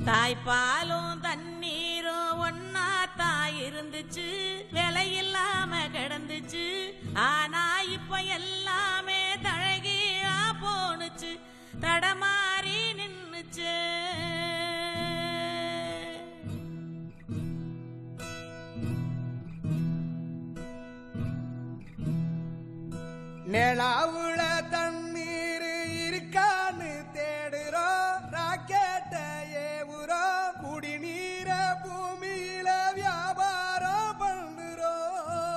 தாய்ப்பாலும் தண்ணீரும் ஒன்னா தாய் இருந்துச்சு விலையில்லாம கிடந்துச்சு ஆனா இப்ப எல்லாமே தழகியா போனுச்சு தடமாறி நின்னுச்சு நிலாவுல தண்ணீர் இருக்கான்னு தேடுறோம் ராக்கெட்ட ஏவுறோம் குடிநீர பூமியில வியாபாரம் பண்ணுறோம்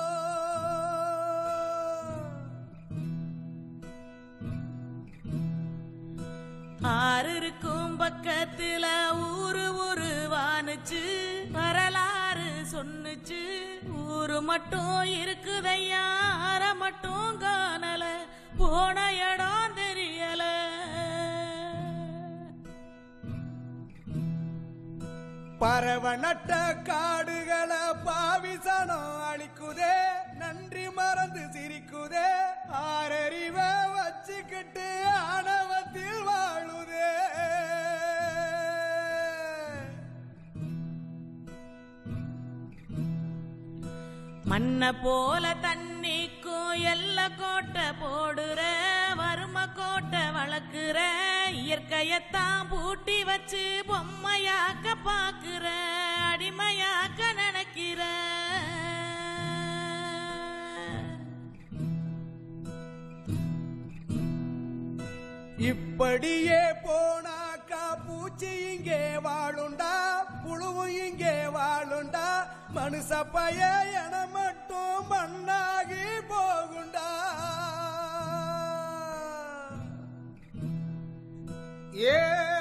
ஆறு இருக்கும் பக்கத்துல ஊரு ஊரு வானுச்சு வரலாறு சொன்னுச்சு ஊரு மட்டும் இருக்குதையா ஆற மட்டும் காணல போன இடம் தெரியல பறவை நட்ட காடுகளை பாவிசனம் அழிக்குதே நன்றி மறந்து சிரிக்குதே ஆறறிவ வச்சுக்கிட்டு ஆணவத்தில் வாழுதே மண்ண போல தண்ணிக்கும் எல்ல கோட்டை போடுற வறும கோட்டை வளர்க்குற இயற்கையத்தான் பூட்டி வச்சு பொம்மையாக்க பாக்குற அடிமையாக்க நினைக்கிற இப்படியே போனாக்கா பூச்சி இங்கே வாழுண்டா புழுவும் இங்கே வாழுண்டா மனுஷ பய என மட்டும் மண்ணாகி போகுண்டா ஏ